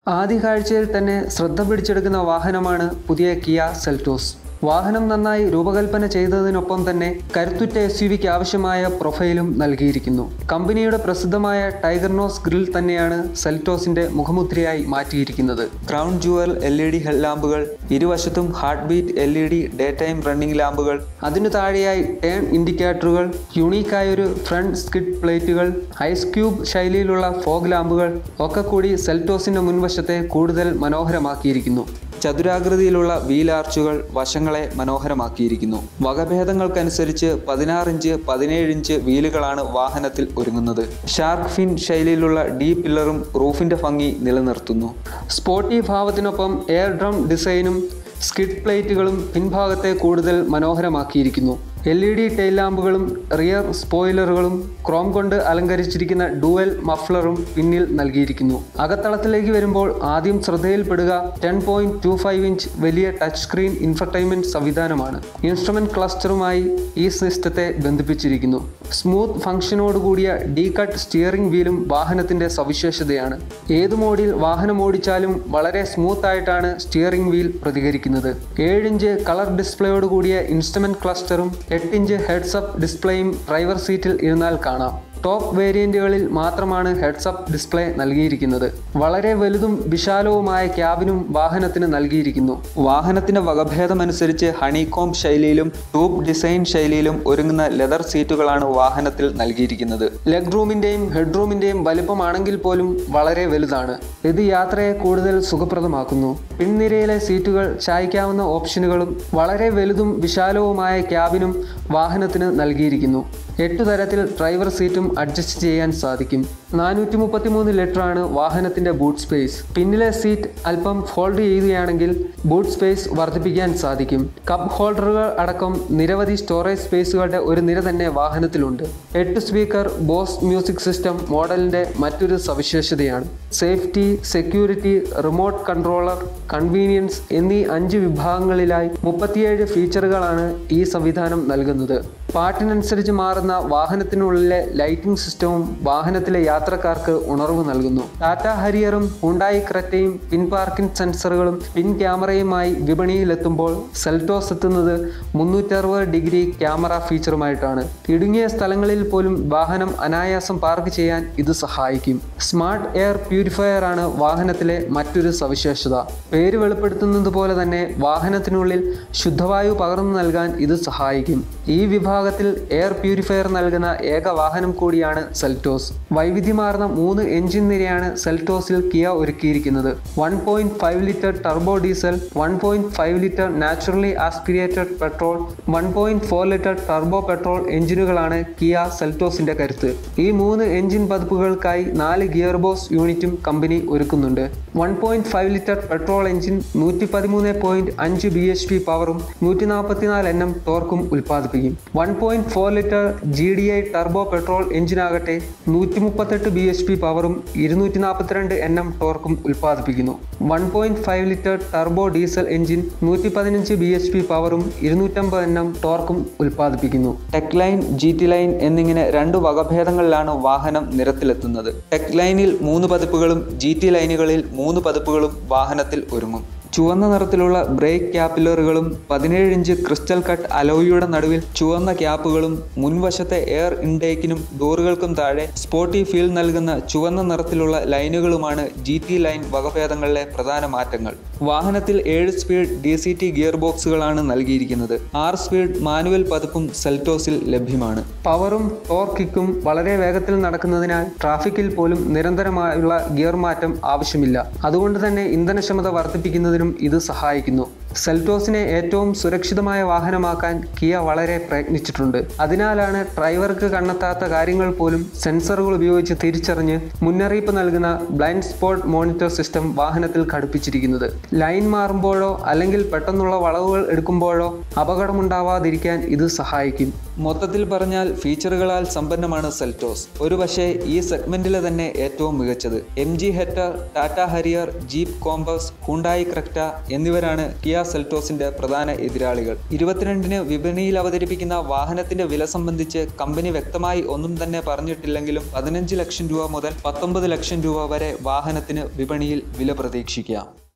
ആദ്യ കാഴ്ചയിൽ തന്നെ ശ്രദ്ധ പിടിച്ചെടുക്കുന്ന വാഹനമാണ് പുതിയ കിയ സെൽറ്റോസ് വാഹനം നന്നായി രൂപകൽപ്പന ചെയ്തതിനൊപ്പം തന്നെ കരുത്തുറ്റ എസ് യു വിക്ക് ആവശ്യമായ പ്രൊഫൈലും നൽകിയിരിക്കുന്നു കമ്പനിയുടെ പ്രസിദ്ധമായ ടൈഗർ നോസ് ഗ്രിൽ തന്നെയാണ് സെൽറ്റോസിന്റെ മുഖമുദ്രയായി മാറ്റിയിരിക്കുന്നത് crown jewel L E D head ലാമ്പുകൾ ഇരുവശത്തും heart beat L E D day time running ലാമ്പുകൾ അതിനു താഴെയായി ടേൺ ഇൻഡിക്കേറ്ററുകൾ യുണീക്കായൊരു ഫ്രണ്ട് സ്കിഡ് പ്ലേറ്റുകൾ ഐസ് ക്യൂബ് ശൈലിയിലുള്ള ഫോഗ് ലാമ്പുകൾ ഒക്കെ കൂടി സെൽറ്റോസിന്റെ മുൻവശത്തെ കൂടുതൽ മനോഹരമാക്കിയിരിക്കുന്നു ചതുരാകൃതിയിലുള്ള വീൽ ആർച്ചുകൾ വശങ്ങളെ മനോഹരമാക്കിയിരിക്കുന്നു വകഭേദങ്ങൾക്കനുസരിച്ച് പതിനാറ് ഇഞ്ച് പതിനേഴ് ഇഞ്ച് വീലുകളാണ് വാഹനത്തിൽ ഒരുങ്ങുന്നത് ഷാർക്ക് ഫിൻ ശൈലിയിലുള്ള ഡീ പില്ലറും റൂഫിന്റെ ഭംഗി നിലനിർത്തുന്നു സ്പോർട്ടി ഭാവത്തിനൊപ്പം എയർ ഡ്രം ഡിസൈനും സ്കിഡ് പ്ലേറ്റുകളും പിൻഭാഗത്തെ കൂടുതൽ മനോഹരമാക്കിയിരിക്കുന്നു എൽ ഇ ഡി ടെയിൽ ലാമ്പുകളും റിയർ സ്പോയിലറുകളും ക്രോം കൊണ്ട് അലങ്കരിച്ചിരിക്കുന്ന ഡുവൽ മഫ്ലറും പിന്നിൽ നൽകിയിരിക്കുന്നു അകത്തളത്തിലേക്ക് വരുമ്പോൾ ആദ്യം ശ്രദ്ധയിൽപ്പെടുക ten point two five inch വലിയ ടച്ച് സ്ക്രീൻ ഇൻഫർടൈൻമെന്റ് സംവിധാനമാണ് ഇൻസ്ട്രുമെന്റ് ക്ലസ്റ്ററുമായി ഈ സിസ്റ്റത്തെ ബന്ധിപ്പിച്ചിരിക്കുന്നു സ്മൂത്ത് ഫംഗ്ഷനോടുകൂടിയ ഡി കട്ട് സ്റ്റിയറിംഗ് വീലും വാഹനത്തിന്റെ സവിശേഷതയാണ് ഏത് മോഡിൽ വാഹനം ഓടിച്ചാലും വളരെ സ്മൂത്ത് ആയിട്ടാണ് സ്റ്റിയറിംഗ് വീൽ പ്രതികരിക്കുന്നത് ഏഴിഞ്ച് കളർ ഡിസ്പ്ലേയോട് കൂടിയ ഇൻസ്ട്രുമെന്റ് ക്ലസ്റ്ററും എട്ട് ഇഞ്ച് ഹെഡ്സപ്പ് ഡിസ്പ്ലേയും ഡ്രൈവർ സീറ്റിൽ ഇരുന്നാൽ കാണാം ടോപ്പ് വേരിയന്റുകളിൽ മാത്രമാണ് ഹെഡ്സപ്പ് ഡിസ്പ്ലേ നൽകിയിരിക്കുന്നത് വളരെ വലുതും വിശാലവുമായ ക്യാബിനും വാഹനത്തിന് നൽകിയിരിക്കുന്നു വാഹനത്തിന്റെ വകഭേദമനുസരിച്ച് ഹണികോം ശൈലിയിലും ട്യൂബ് ഡിസൈൻ ശൈലിയിലും ഒരുങ്ങുന്ന ലെതർ സീറ്റുകളാണ് വാഹനത്തിൽ നൽകിയിരിക്കുന്നത് ലെഗ് റൂമിന്റെയും ഹെഡ് റൂമിന്റെയും വലിപ്പമാണെങ്കിൽ പോലും വളരെ വലുതാണ് ഇത് യാത്രയെ കൂടുതൽ സുഖപ്രദമാക്കുന്നു പിൻനിരയിലെ സീറ്റുകൾ ചായ്ക്കാവുന്ന ഓപ്ഷനുകളും വളരെ വലുതും വിശാലവുമായ ക്യാബിനും വാഹനത്തിന് നൽകിയിരിക്കുന്നു എട്ടു തരത്തിൽ ഡ്രൈവർ സീറ്റും അഡ്ജസ്റ്റ് ചെയ്യാൻ സാധിക്കും നാനൂറ്റി മുപ്പത്തിമൂന്ന് ലിറ്ററാണ് വാഹനത്തിന്റെ ബൂട്ട് സ്പേസ് പിന്നിലെ സീറ്റ് അല്പം ഫോൾഡ് ചെയ്യുകയാണെങ്കിൽ ബൂട്ട് സ്പേസ് വർദ്ധിപ്പിക്കാൻ സാധിക്കും കപ്പ് ഹോൾഡറുകൾ അടക്കം നിരവധി സ്റ്റോറേജ് സ്പേസുകളുടെ ഒരു നിര തന്നെ വാഹനത്തിലുണ്ട് എട്ട് സ്പീക്കർ ബോസ് മ്യൂസിക് സിസ്റ്റം മോഡലിന്റെ മറ്റൊരു സവിശേഷതയാണ് safety security remote controller convenience എന്നീ അഞ്ച് വിഭാഗങ്ങളിലായി മുപ്പത്തിയേഴ് ഫീച്ചറുകളാണ് ഈ സംവിധാനം നൽകുന്നത് പാട്ടിനനുസരിച്ച് മാറുന്ന വാഹനത്തിനുള്ളിലെ ലൈറ്റിംഗ് സിസ്റ്റവും വാഹനത്തിലെ യാത്രക്കാർക്ക് ഉണർവ് നൽകുന്നു ടാറ്റ ഹരിയറും ഹുണ്ടായി ക്രെറ്റയും പിൻ പാർക്കിംഗ് സെൻസറുകളും പിൻ ക്യാമറയുമായി വിപണിയിലെത്തുമ്പോൾ സെൽറ്റോസ് എത്തുന്നത് മുന്നൂറ്ററുപത് ഡിഗ്രി ക്യാമറ ഫീച്ചറുമായിട്ടാണ് ഇടുങ്ങിയ സ്ഥലങ്ങളിൽ പോലും വാഹനം അനായാസം പാർക്ക് ചെയ്യാൻ ഇത് സഹായിക്കും സ്മാർട്ട് എയർ പ്യൂരിഫയർ ആണ് വാഹനത്തിലെ മറ്റൊരു സവിശേഷത പേര് വെളിപ്പെടുത്തുന്നത് പോലെ തന്നെ വാഹനത്തിനുള്ളിൽ ശുദ്ധവായു പകർന്നു നൽകാൻ ഇത് സഹായിക്കും ഈ വിഭാഗത്തിൽ എയർ പ്യൂരിഫയർ നൽകുന്ന ഏക വാഹനം കൂടിയാണ് സെൽറ്റോസ് വൈവിധ്യമാർന്ന മൂന്ന് എഞ്ചിൻ നിരയാണ് സെൽറ്റോസിൽ കിയ ഒരുക്കിയിരിക്കുന്നത് one point five litre turbo diesel one point five litre naturally aspirated petrol one point four litre turbo petrol എഞ്ചിനുകളാണ് കിയ സെൽറ്റോസിന്റെ കരുത്ത് ഈ മൂന്ന് എഞ്ചിൻ പതിപ്പുകൾക്കായി നാല് ഗിയർ ബോക്സ് യൂണിറ്റും കമ്പനി ഒരുക്കുന്നുണ്ട് one point five litre petrol engine നൂറ്റി പതിമൂന്ന് പോയിന്റ് അഞ്ച് ബി എച്ച് പി പവറും നൂറ്റി നാൽപ്പത്തിനാല് എൻ എം ടോർക്കും ഉൽപ്പാദിപ്പിക്കും one point four litre G D I turbo petrol എഞ്ചിനാകട്ടെ നൂറ്റി മുപ്പത്തെട്ട് ബി എച്ച് പി പവറും ഇരുന്നൂറ്റി നാൽപ്പത്തിരണ്ട് എൻ എം ടോർക്കും ഉൽപ്പാദിപ്പിക്കുന്നു one point five litre turbo diesel engine നൂറ്റി പതിനഞ്ച് ബി എച്ച് പി പവറും ഇരുന്നൂറ്റമ്പത് എൻ എം ടോർക്കും ഉൽപ്പാദിപ്പിക്കുന്നു tech line G T line എന്നിങ്ങനെ രണ്ട് വകഭേദങ്ങളിലാണ് വാഹനം നിരത്തിലെത്തുന്നത് ടെക് ലൈനിൽ മൂന്ന് പതിപ്പുകളും ജി ടി ലൈനുകളിൽ മൂന്ന് പതിപ്പുകളും വാഹനത്തിൽ ഒരുങ്ങും ചുവന്ന നിറത്തിലുള്ള ബ്രേക്ക് ക്യാപ്പിലറുകളും പതിനേഴ് ഇഞ്ച് ക്രിസ്റ്റൽ കട്ട് അലോയിയുടെ നടുവിൽ ചുവന്ന ക്യാപ്പുകളും മുൻവശത്തെ എയർ ഇൻടേക്കിനും ഡോറുകൾക്കും താഴെ സ്പോർട്ടി ഫീൽ നൽകുന്ന ചുവന്ന നിറത്തിലുള്ള ലൈനുകളുമാണ് ജി ടി ലൈൻ വകഭേദങ്ങളിലെ പ്രധാന മാറ്റങ്ങൾ വാഹനത്തിൽ ഏഴ് speed D C T gear ബോക്സുകളാണ് നൽകിയിരിക്കുന്നത് ആറ് സ്പീഡ് മാനുവൽ പതിപ്പും സെൽറ്റോസിൽ ലഭ്യമാണ് പവറും ടോർക്കിക്കും വളരെ വേഗത്തിൽ നടക്കുന്നതിനാൽ ട്രാഫിക്കിൽ പോലും നിരന്തരമായുള്ള ഗിയർ മാറ്റം ആവശ്യമില്ല അതുകൊണ്ട് തന്നെ ഇന്ധനക്ഷമത വർദ്ധിപ്പിക്കുന്നതിനും ഇത് സഹായിക്കുന്നു സെൽറ്റോസിനെ ഏറ്റവും സുരക്ഷിതമായ വാഹനമാക്കാൻ കിയ വളരെ പ്രയത്നിച്ചിട്ടുണ്ട് അതിനാലാണ് ഡ്രൈവർക്ക് കണ്ടെത്താത്ത കാര്യങ്ങൾ പോലും സെൻസറുകൾ ഉപയോഗിച്ച് തിരിച്ചറിഞ്ഞ് മുന്നറിയിപ്പ് നൽകുന്ന ബ്ലൈൻഡ് സ്പോട്ട് മോണിറ്റർ സിസ്റ്റം വാഹനത്തിൽ ഘടിപ്പിച്ചിരിക്കുന്നത് ലൈൻ മാറുമ്പോഴോ അല്ലെങ്കിൽ പെട്ടെന്നുള്ള വളവുകൾ എടുക്കുമ്പോഴോ അപകടമുണ്ടാവാതിരിക്കാൻ ഇത് സഹായിക്കും മൊത്തത്തിൽ പറഞ്ഞാൽ ഫീച്ചറുകളാൽ സമ്പന്നമാണ് സെൽറ്റോസ് ഒരുപക്ഷെ ഈ സെഗ്മെന്റിലെ തന്നെ ഏറ്റവും മികച്ചത് M G Hector Tata Harrier Jeep Compass Hyundai Creta എന്നിവരാണ് കിയ കിയ സെൽറ്റോസിന്റെ പ്രധാന എതിരാളികൾ ഇരുപത്തിരണ്ടിന് വിപണിയിൽ അവതരിപ്പിക്കുന്ന വാഹനത്തിന്റെ വില സംബന്ധിച്ച് കമ്പനി വ്യക്തമായി ഒന്നും തന്നെ പറഞ്ഞിട്ടില്ലെങ്കിലും പതിനഞ്ച് ലക്ഷം രൂപ മുതൽ പത്തൊമ്പത് ലക്ഷം രൂപ വരെ വാഹനത്തിന് വിപണിയിൽ വില പ്രതീക്ഷിക്കാം